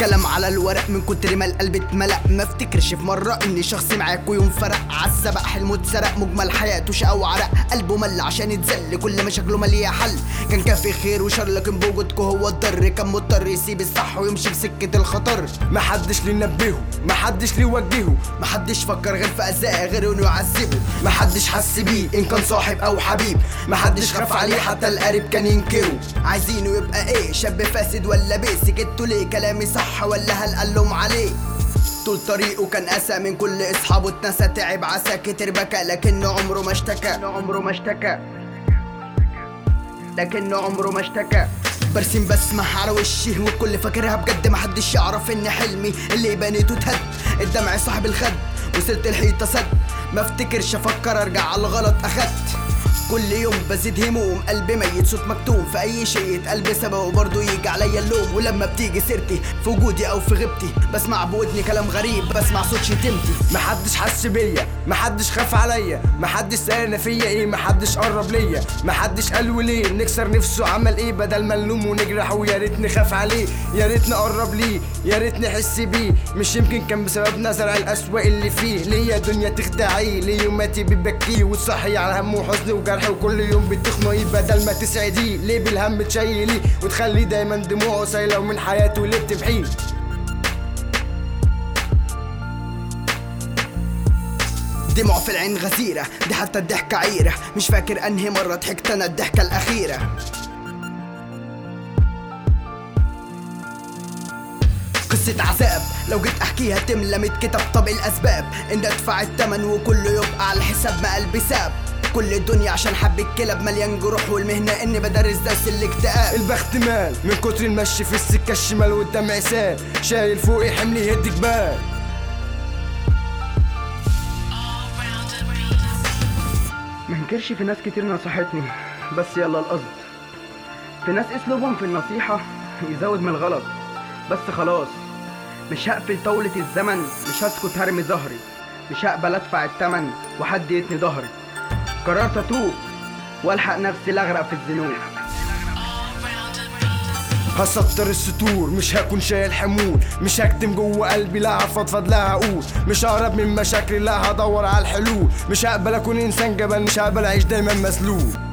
كلام على الورق من كتر ما القلب اتملأ ما افتكرش في مرة اني شخص معاكوا يوم فرق عالسبق حلمه اتسرق مجمل حياته شقى وعرق قلبه مل عشان يتذل كل مشاكله مالية حل كان كافي خير وشر لكن بوجودكوا هو الضر كان مضطر يسيب الصح ويمشي في سكة الخطر محدش ليه نبهه محدش ليه وجهه محدش فكر غير في أذاه غير انه يعذبه محدش حس بيه ان كان صاحب او حبيب محدش خاف عليه حتى القريب كان ينكره عايزينه يبقى ايه شاب فاسد ولا بيه سكتوا ليه كلامي صح ولا هل قالهم عليه طول طريقه كان أسى من كل أصحابه اتنسى تعب عسى كتر بكى لكنه عمره ما اشتكى عمره ما اشتكى لكنه عمره ما اشتكى برسم بسمة على وشي والكل فاكرها بجد محدش يعرف ان حلمي اللي بنيته اتهد الدمع صاحب الخد وصلت الحيطة سد ما افتكرش افكر ارجع على الغلط اخدت كل يوم بزيد هموم قلبي ميت صوت مكتوم في اي شيء يتقال بسببه برضه يجي عليا اللوم ولما بتيجي سيرتي في وجودي او في غيبتي بسمع بودني كلام غريب بسمع صوت شتمتي محدش حس بيا محدش خاف عليا محدش سألنا فيا ايه محدش قرب ليا محدش قال وليه نكسر نفسه عمل ايه بدل ما نلوم ونجرح ويا ريت نخاف عليه يا ريت نقرب ليه يا ريت نحس بيه مش يمكن كان بسبب نزرع الأسوأ اللي فيه ليه يا دنيا تخدعيه ليه يوماتي بتبكيه وتصحي على هم وحزن وجرح وكل يوم بتخنقيه بدل ما تسعديه ليه بالهم تشيليه وتخليه دايما دموعه سايله ومن حياته اللي بتمحيه دموع في العين غزيرة دي حتى الضحكة عيرة مش فاكر انهي مرة ضحكت انا الضحكة الأخيرة قصة عذاب لو جيت احكيها تملى ميت كتاب طب إيه الاسباب ان ادفع التمن وكله يبقى على حساب ما قلبي ساب كل الدنيا عشان حب الكلاب مليان جروح والمهنة اني بدرس درس الاكتئاب البخت مال من كتر المشي في السكة الشمال والدمع سال شايل فوقي حمل يهد جبال ما انكرش في ناس كتير نصحتني بس يلا القصد في ناس اسلوبهم في النصيحة يزود من الغلط بس خلاص مش هقفل طاولة الزمن مش هسكت هرمي ظهري مش هقبل ادفع التمن وحد يتني ظهري قررت اتوب والحق نفسي لاغرق في الذنوب هسطر الستور مش هكون شايل حمول مش هكتم جوه قلبي لا هفضفض لا هقول مش ههرب من مشاكلي لا هدور على الحلول مش هقبل اكون انسان جبل مش هقبل اعيش دايما مسلول